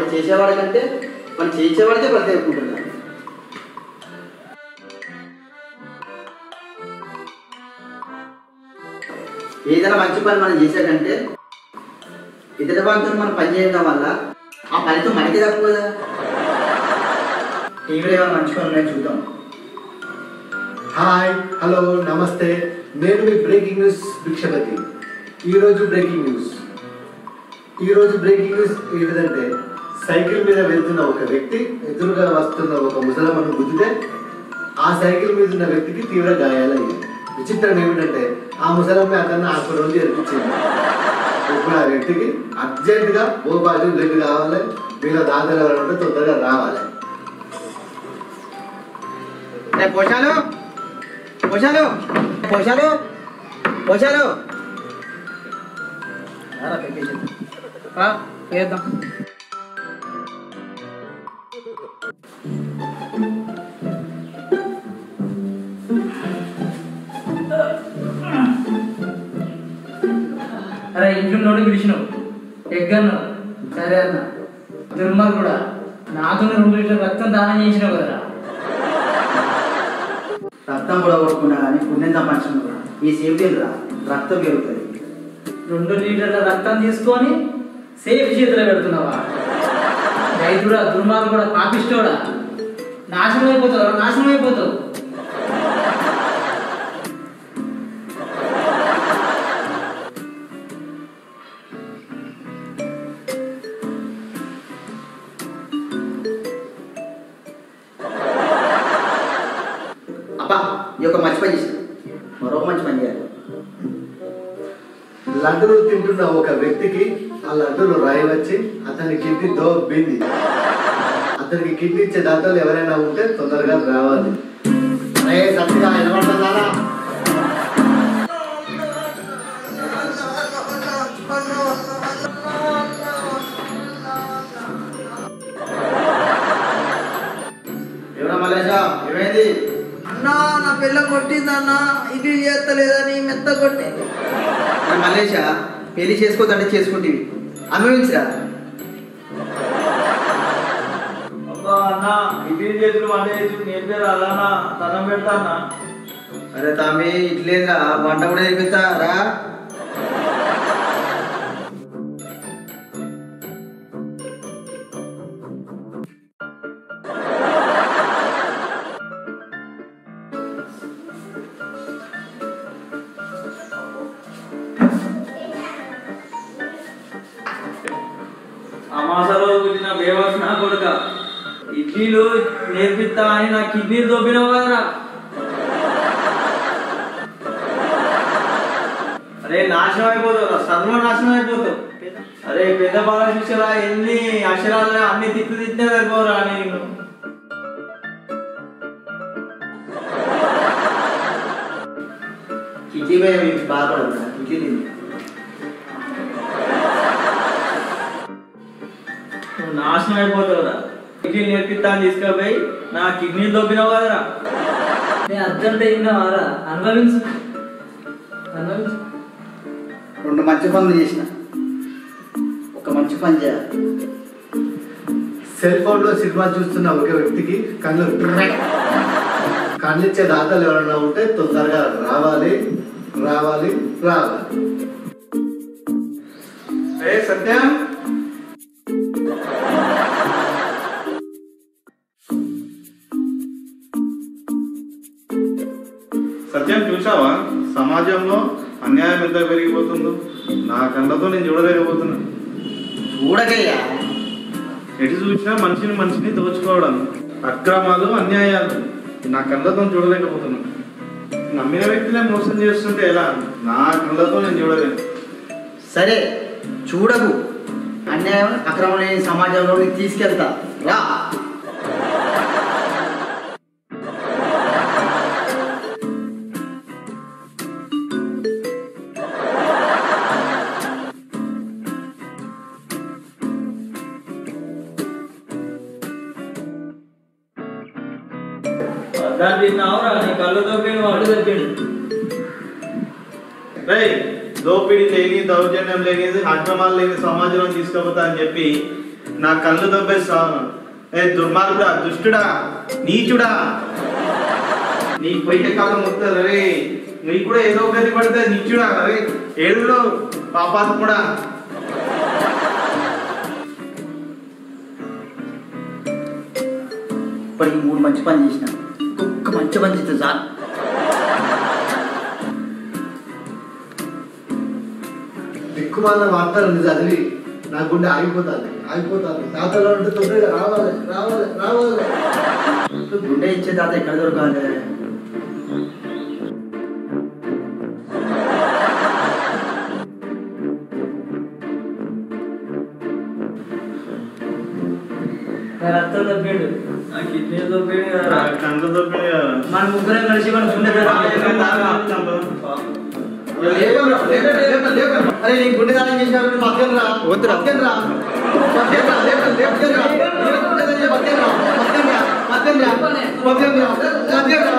వాడు చేసేవాడి కంటే మనం చేసేవాడికే ప్రత్యేకుంటున్నాడు ఏదైనా మంచి పని మనం చేసాకంటే ఇతర వాళ్ళతో మనం పని చేయడం వల్ల ఆ ఫలితం మనకి తక్కువ కదా టీవీలో ఏమైనా మంచి పనులు ఉన్నాయో చూద్దాం హాయ్ హలో నమస్తే నేను మీ బ్రేకింగ్ న్యూస్ భిక్షపతి ఈరోజు బ్రేకింగ్ న్యూస్ ఈరోజు బ్రేకింగ్ న్యూస్ ఏమిటంటే సైకిల్ మీద వెళ్తున్న ఒక వ్యక్తి ఎదురుగా వస్తున్న ఒక ముసలమ్మను గుద్దితే ఆ సైకిల్ మీద ఉన్న వ్యక్తికి తీవ్ర గాయాలయ్యాయి విచిత్రం ఏమిటంటే ఆ ముసలమ్మ అతన్ని హాస్పిటల్ నుంచి ఎరిపించింది ఇప్పుడు ఆ వ్యక్తికి అర్జెంటుగా ఓ బాజు బ్లడ్ కావాలి వీళ్ళ దాతలు ఎవరైనా ఉంటే తొందరగా రావాలి రే పోషాలు పోషాలు పోషాలు పోషాలు రారా, పెట్టేసి. రా, వేద్దాం అరే ఇంట్లో నోడి పిలిచినావు ఎగ్గన్నావు సరే అన్న దుర్మార్ కూడా నాతో రెండు లీటర్ రక్తం దానం చేసినావు కదరా రక్తం కూడా కొట్టుకున్నా కానీ పుణ్యం సంపాదించిన ఈ సేఫ్టీ రా రక్తం పెరుగుతుంది రెండు లీటర్ల రక్తం తీసుకొని సేఫ్ చేతిలో పెడుతున్నావా రైతుడా దుర్మార్గుడు కూడా పాపిస్తోడా నాశనం అయిపోతావు నాశనం అయిపోతావు అబ్బా ఈ యొక్క మంచి పని చేసిన మరో మంచి పని చేయాలి లడ్డులు తింటున్న ఒక వ్యక్తికి ఆ లడ్డులు రాయి వచ్చి అతని కిడ్నీ దోబ్బింది అతనికి కిడ్నీ ఇచ్చే దాతలు ఎవరైనా ఉంటే తొందరగా రావాలి అరే సత్తిగా నిలబడతారా ఎవరా మల్లేశా ఏమైంది అన్నా నా పిల్ల కొట్టిందన్నా ఇది చేస్తలేదని మెత్త కొట్టింది మరి మల్లేశా పెళ్లి చేసుకోదంటే చేసుకుంటేవి అనుభవించరా అబ్బా అన్న ఇడ్లీ చేతులు వంట చేతులు నేర్పేరా అలా తనం పెడతా అన్న అరే తమ్మి ఇట్లేదురా వంట కూడా నేర్పిస్తా రా అమాస రోజు పుట్టిన బేవస్ నా కొడుక ఇడ్లీలు నేర్పిస్తా అని నా కిడ్నీలు దొబ్బినావు కదరా అరే నాశనం అయిపోతావు సర్వనాశనం అయిపోతావు అరే పెద్ద బాల శిక్షరా ఎన్ని అక్షరాలు అన్ని తిట్లు తిట్టే సరిపోరా నేను కిడ్నీ మీద మీకు బాధపడదు కిడ్నీ తింది నువ్వు నాశనం అయిపోతావురా ఇడ్లీ నేర్పిస్తా అని తీసుకుపోయి నా కిడ్నీలు దొబ్బినావు కదరా నేను అర్జెంట్ అయినావారా అనుభవించు అనుభవించు రెండు మంచి పనులు చేసిన ఒక మంచి పని చేయాలి సెల్ ఫోన్ లో సినిమా చూస్తున్న ఒక వ్యక్తికి కళ్ళు ట్రెక్. కళ్ళిచ్చే దాతలు ఎవరైనా ఉంటే తొందరగా రావాలి రావాలి రావాలి ఏ సత్యం సత్యం చూసావా సమాజంలో అన్యాయం ఎంత పెరిగిపోతుందో నా కళ్ళతో నేను చూడలేకపోతున్నా చూడకయ్యా ఎటు చూసినా మనిషిని మనిషిని దోచుకోవడం అక్రమాలు అన్యాయాలు నా కళ్ళతో చూడలేకపోతున్నా నమ్మిన వ్యక్తినే మోసం చేస్తుంటే ఎలా నా కళ్ళతో నేను చూడలేను సరే చూడకు అన్యాయం అక్రమం లేని సమాజంలో నీకు తీసుకెళ్తా రా దాన్ని తిన్నావురా నీ కళ్ళు దొబ్బిన వాడు దొబ్బిండు రేయ్ దోపిడీ లేని దౌర్జన్యం లేని అక్రమాలు లేని సమాజంలో తీసుకుపోతా అని చెప్పి నా కళ్ళు దొబ్బేస్తాను ఏ దుర్మార్గుడా దుష్టుడా నీచుడా నీ పొయ్యి కాలం వస్తుంది రే నీకు కూడా ఏదో గది పడితే నీచుడా అరే ఏడులో పాపాత్ముడా ఇప్పటికి మూడు మంచి పని చేసిన ఒక్క మంచి పని చేస్తే చాలు దిక్కుమాల వార్తలు చదివి నా గుండె ఆగిపోతుంది ఆగిపోతుంది తాతలో ఉంటే తొందరగా రావాలి రావాలి రావాలి గుండె ఇచ్చే తాత ఎక్కడ దొరకాలి నా రక్తం తప్పిండు నా కిడ్నీ దొబ్బింది నా కదా కళ్ళు దొబ్బినాయి కదా. మన ముగ్గురం కలిసి మన గుండె ఆ, దెబ్బ ఎక్కడ దాకా ఆపుతాము? లేపరా, లేపరా, లేపరా, లేపరా. అరే నీ గుండె దానం చేసినప్పుడు బతకనురా వద్దురా. బతకనురా బతకనురా, లేపరా, లేపరా, లేపరా. నీ గుండె దానం చేసి బతకనురా, బతకనురా, బతకనురా, బతకనురా, బతకనురా.